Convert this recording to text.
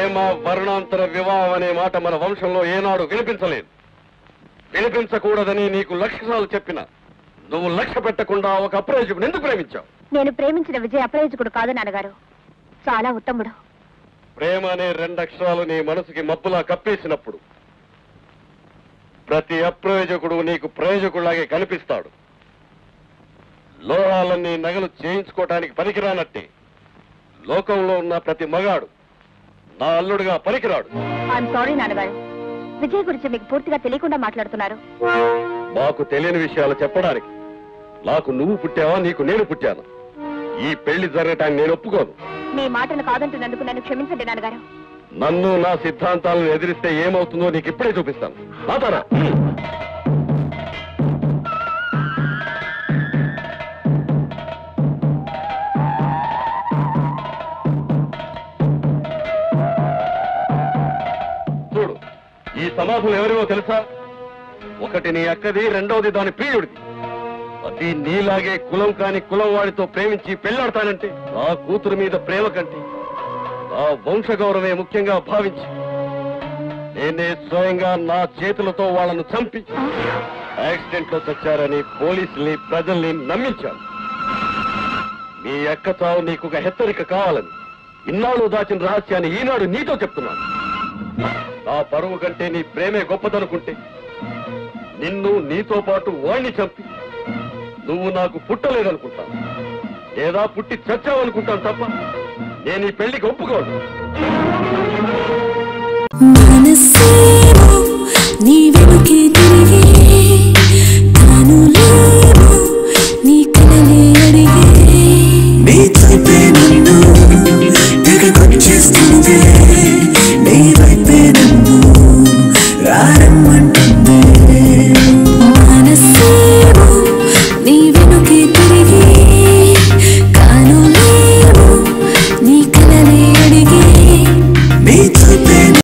ప్రేమ వర్ణాంతర వివాహం అనే మాట మన వంశంలో ఏనాడు వినిపించలేదు వినిపించకూడదని నీకు లక్షణాలు చెప్పిన నువ్వు లక్ష్య పెట్టకుండా ఒక అప్రయోజకుడు ఎందుకు ప్రేమించావు నేను ప్రేమించిన విజయ్ అప్రయోజకుడు కాదు నాన్నగారు చాలా ఉత్తముడు ప్రేమ అనే రెండు అక్షరాలు నీ మనసుకి మబ్బులా కప్పేసినప్పుడు ప్రతి అప్రయోజకుడు నీకు ప్రయోజకుడిలాగే కనిపిస్తాడు లోహాలన్నీ నగలు చేయించుకోవటానికి పనికిరానట్టే లోకంలో ఉన్న ప్రతి మగాడు నా అల్లుడుగా పనికిరాడు ఐఎమ్ సారీ నాన్నగారు విజయ్ గురించి మీకు పూర్తిగా తెలియకుండా మాట్లాడుతున్నారు మాకు తెలియని విషయాలు చెప్పడానికి నాకు నువ్వు పుట్టావా నీకు నేను పుట్టాను ఈ పెళ్లి జరగటానికి నేను ఒప్పుకోను మీ మాటను కాదంటున్నందుకు నన్ను క్షమించండి నాన్నగారు నన్ను నా సిద్ధాంతాలను ఎదిరిస్తే ఏమవుతుందో నీకు ఇప్పుడే చూపిస్తాను నాతారా చూడు ఈ సమాధులు ఎవరివో తెలుసా ఒకటి నీ అక్కది రెండవది దాని ప్రియుడిది అది నీలాగే కులం కాని కులం వాడితో ప్రేమించి పెళ్లాడతానంటే నా కూతురు మీద ప్రేమ కంటే నా వంశ గౌరవమే ముఖ్యంగా భావించి నేనే స్వయంగా నా చేతులతో వాళ్ళను చంపి యాక్సిడెంట్ లో చచ్చారని పోలీసుల్ని ప్రజల్ని నమ్మించాను మీ అక్క చావు నీకు ఒక హెచ్చరిక కావాలని ఇన్నాళ్ళు దాచిన రహస్యాన్ని ఈనాడు నీతో చెప్తున్నాను నా పరువు కంటే నీ ప్రేమే గొప్పదనుకుంటే నిన్ను నీతో పాటు వాణ్ణి చంపి నువ్వు నాకు పుట్టలేదనుకుంటాను లేదా పుట్టి చచ్చావనుకుంటాను తప్ప నేను ఈ పెళ్లికి ఒప్పుకోను మనసేమో నీ వెనుకే